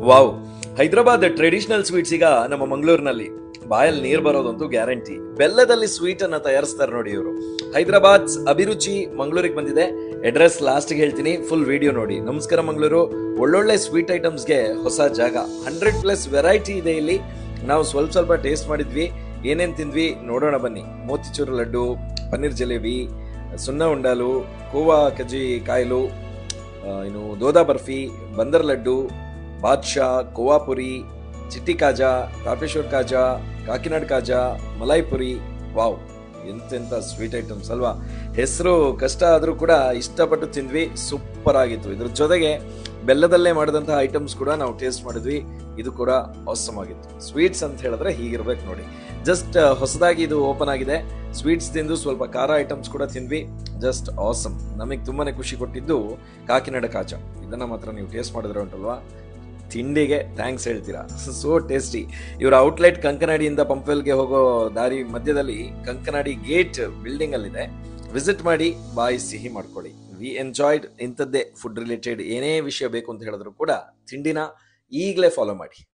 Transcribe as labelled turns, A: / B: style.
A: wow Hyderabad traditional sweets ಈಗ ನಮ್ಮ ಮಂಗಳೂರಿನಲ್ಲಿ ಬಾಯಲ್ಲಿ ನೀರ್ ಬರೋದಂತೂ ಗ್ಯಾರಂಟಿ ಬೆಲ್ಲದಲ್ಲಿ ಸ್ವೀಟ್ ಅನ್ನ ತಯಾರಿಸ್ತಾರೆ ನೋಡಿ ಇವರು ಹೈದರಾಬಾದ್ ಅಭಿರುಚಿ ಮಂಗಳೂರಿಗೆ ಬಂದಿದೆ ಅಡ್ರೆಸ್ ಲಾಸ್ಟ್ ಹೇಳ್ತೀನಿ ಫುಲ್ ವಿಡಿಯೋ ನೋಡಿ ನಮಸ್ಕಾರ ಮಂಗಳೂರು ಒಳ್ಳೊಳ್ಳೆ ಸ್ವೀಟ್ ಐಟಮ್ಸ್ಗೆ ಹೊಸ ಜಾಗ ಹಂಡ್ರೆಡ್ ಪ್ಲಸ್ ವೆರೈಟಿ ಇದೆ ಇಲ್ಲಿ ನಾವು ಸ್ವಲ್ಪ ಸ್ವಲ್ಪ ಟೇಸ್ಟ್ ಮಾಡಿದ್ವಿ ಏನೇನ್ ತಿಂದ್ವಿ ನೋಡೋಣ ಬನ್ನಿ ಮೋತಿಚೂರು ಲಡ್ಡು ಪನ್ನೀರ್ ಜಲೇಬಿ ಸುಣ್ಣ ಉಂಡಾಲು ಕೋವಾ ಕಜ್ಜಿ ಕಾಯಲು ಆ, ಇನ್ನು ದೋದಾ ಬರ್ಫಿ ಬಂದರ್ ಲಡ್ಡು ಬಾದ್ಶಾ ಕೋವಾಪುರಿ ಚಿಟ್ಟಿ ಕಾಜಾ ತಾಪೇಶ್ವರ್ ಕಾಜಾ ಕಾಕಿನಾಡ್ ಕಾಜಾ ಮಲೈ ಪುರಿ ವಾವ್ ಎಂತೆಂತ ಸ್ವೀಟ್ ಐಟಮ್ಸ್ ಅಲ್ವಾ ಹೆಸರು ಕಷ್ಟ ಆದ್ರೂ ಕೂಡ ಇಷ್ಟಪಟ್ಟು ತಿಂದ್ವಿ ಸೂಪರ್ ಆಗಿತ್ತು ಇದ್ರ ಜೊತೆಗೆ ಬೆಲ್ಲದಲ್ಲೇ ಮಾಡಿದಂತಹ ಐಟಮ್ಸ್ ಕೂಡ ನಾವು ಟೇಸ್ಟ್ ಮಾಡಿದ್ವಿ ಇದು ಕೂಡ ಆಸಮ್ ಆಗಿತ್ತು ಸ್ವೀಟ್ಸ್ ಅಂತ ಹೇಳಿದ್ರೆ ಹೀಗಿರ್ಬೇಕು ನೋಡಿ ಜಸ್ಟ್ ಹೊಸದಾಗಿ ಇದು ಓಪನ್ ಆಗಿದೆ ಸ್ವೀಟ್ಸ್ ತಿಂದು ಸ್ವಲ್ಪ ಖಾರ ಐಟಮ್ಸ್ ಕೂಡ ತಿಂದ್ವಿ ಜಸ್ಟ್ ಆಸಮ್ ನಮಗೆ ತುಂಬಾನೇ ಖುಷಿ ಕೊಟ್ಟಿದ್ದು ಕಾಕಿನಾಡ ಕಾಚ ಇದನ್ನ ಮಾತ್ರ ನೀವು ಟೇಸ್ಟ್ ಮಾಡಿದ್ರೆ ಉಂಟಲ್ವಾ ತಿಂಡಿಗೆ ಥ್ಯಾಂಕ್ಸ್ ಹೇಳ್ತೀರಾ ಸೋ ಟೇಸ್ಟಿ ಇವರ ಔಟ್ಲೆಟ್ ಕಂಕನಾಡಿಯಿಂದ ಪಂಪ್ವೆಲ್ಗೆ ಹೋಗೋ ದಾರಿ ಮಧ್ಯದಲ್ಲಿ ಕಂಕನಾಡಿ ಗೇಟ್ ಬಿಲ್ಡಿಂಗ್ ಅಲ್ಲಿದೆ ವಿಸಿಟ್ ಮಾಡಿ ಬಾಯಿ ಸಿಹಿ ಮಾಡ್ಕೊಳ್ಳಿ ವಿ ಎಂಜಾಯ್ಡ್ ಇಂಥದ್ದೇ ಫುಡ್ ರಿಲೇಟೆಡ್ ಏನೇ ವಿಷಯ ಬೇಕು ಅಂತ ಹೇಳಿದ್ರು ಕೂಡ ತಿಂಡಿನ ಈಗಲೇ ಫಾಲೋ ಮಾಡಿ